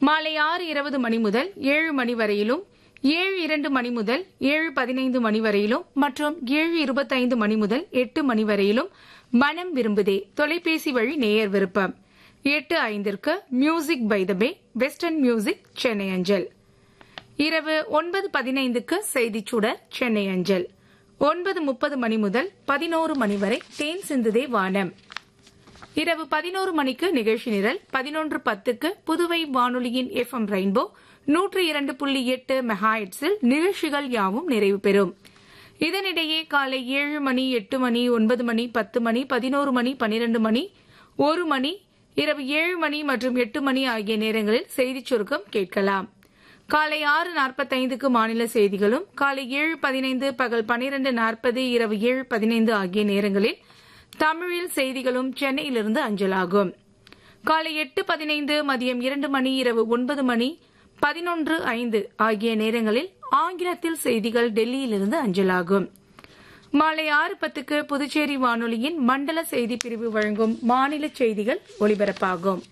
மாலை ஆறு இருபது மணி முதல் ஏழு மணி வரையிலும் ஏழு இரண்டு மணி முதல் ஏழு பதினைந்து மணி வரையிலும் மற்றும் ஏழு இருபத்தைந்து மணி முதல் எட்டு மணி வரையிலும் மனம் விரும்புதே தொலைபேசி வழி நேயர் விருப்பம் எட்டு ஐந்திற்கு music by the bay western music Chennai அஞ்சல் இரவு ஒன்பது பதினைந்துக்கு செய்திச் சுடர் சென்னை அஞ்சல் ஒன்பது முப்பது மணி முதல் பதினோரு மணி வரை தேன் சிந்துதே வானம் இரவு பதினோரு மணிக்கு நிகழ்ச்சி நிரல் பதினொன்று பத்துக்கு புதுவை வானொலியின் எஃப் எம் ரெயின்போ நூற்று இரண்டு புள்ளி எட்டு மெகாஹெட்ஸில் நிகழ்ச்சிகள் யாவும் நிறைவு பெறும் இதனிடையே காலை ஏழு மணி எட்டு மணி ஒன்பது மணி பத்து மணி பதினோரு மணி பனிரெண்டு மணி ஒரு மணி இரவு ஏழு மணி மற்றும் எட்டு மணி ஆகிய நேரங்களில் செய்திச் சுருக்கம் கேட்கலாம் காலை ஆறு நாற்பத்தைந்துக்கு மாநில செய்திகளும் காலை ஏழு பதினைந்து பகல் பனிரெண்டு நாற்பது இரவு ஏழு பதினைந்து ஆகிய நேரங்களில் தமிழில் செய்திகளும் சென்னையிலிருந்து அஞ்சலாகும் காலை எட்டு பதினைந்து மதியம் இரண்டு மணி இரவு ஒன்பது மணி பதினொன்று ஐந்து ஆகிய நேரங்களில் ஆங்கிலத்தில் செய்திகள் டெல்லியிலிருந்து அஞ்சலாகும் மாலை ஆறு பத்துக்கு புதுச்சேரி வானொலியின் மண்டல செய்தி பிரிவு வழங்கும் மாநில செய்திகள் ஒலிபரப்பாகும்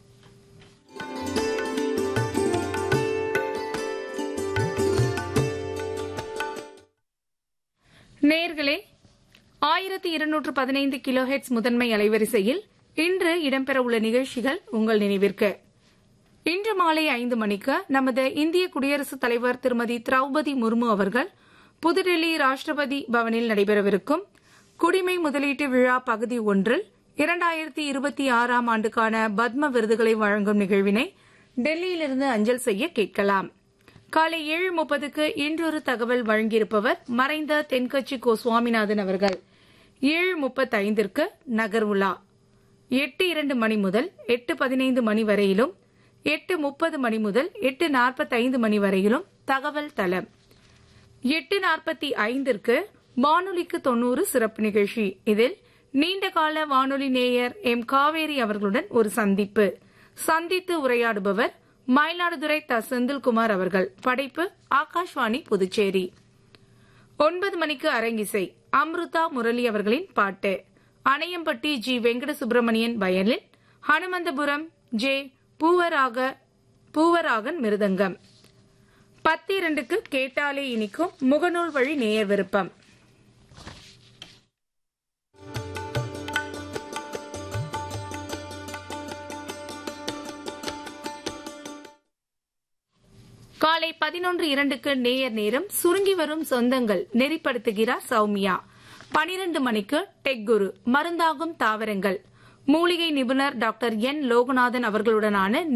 நேர்களே ஆயிரத்தி இருநூற்று பதினைந்து கிலோஹெட்ஸ் முதன்மை அலைவரிசையில் இன்று இடம்பெறவுள்ள நிகழ்ச்சிகள் உங்கள் நினைவிற்கு இன்று மாலை ஐந்து மணிக்கு நமது இந்திய குடியரசுத் தலைவர் திருமதி திரௌபதி முர்மு அவர்கள் புதுடெல்லி ராஷ்டிரபதி பவனில் நடைபெறவிருக்கும் குடிமை முதலீட்டு விழா பகுதி ஒன்றில் இரண்டாயிரத்தி இருபத்தி ஆறாம் ஆண்டுக்கான பத்ம விருதுகளை வழங்கும் நிகழ்வினை டெல்லியிலிருந்து அஞ்சல் செய்ய கேட்கலாம் காலை ஏழு முப்பதுக்கு இன்றொரு தகவல் வழங்கியிருப்பவர் மறைந்த தென்கட்சி கோ சுவாமிநாதன் அவர்கள் ஏழு முப்பத்தைந்திற்கு நகர்வுலா எட்டு இரண்டு மணி முதல் எட்டு பதினைந்து மணி வரையிலும் எட்டு முப்பது மணி முதல் எட்டு நாற்பத்தைந்து மணி வரையிலும் தகவல் தளம் எட்டு நாற்பத்தி ஐந்திற்கு வானொலிக்கு தொன்னூறு சிறப்பு நிகழ்ச்சி இதில் நீண்டகால வானொலி நேயர் எம் காவேரி அவர்களுடன் ஒரு சந்திப்பு சந்தித்து உரையாடுபவர் மயிலாடுதுறை த செந்தில்குமார் அவர்கள் படைப்பு ஆகாஷ்வாணி புதுச்சேரி ஒன்பது மணிக்கு அரங்கிசை அம்ருதா முரளி அவர்களின் பாட்டு Anayampatti G Venkata Subramanian violin Hanumanthapuram J Poovaraga Poovaragan மிருதங்கம் பத்து இரண்டுக்கு கேட்டாலே இனிக்கும் முகநூல் வழி நேயர் விருப்பம் காலை பதினொன்று இரண்டுக்கு நேயர் நேரம் சுருங்கி வரும் சொந்தங்கள் நெறிப்படுத்துகிறார் சௌமியா பனிரெண்டு மணிக்கு டெக் குரு மருந்தாகும் தாவரங்கள் மூலிகை நிபுணர் டாக்டர் என் லோகநாதன் அவர்களுடனான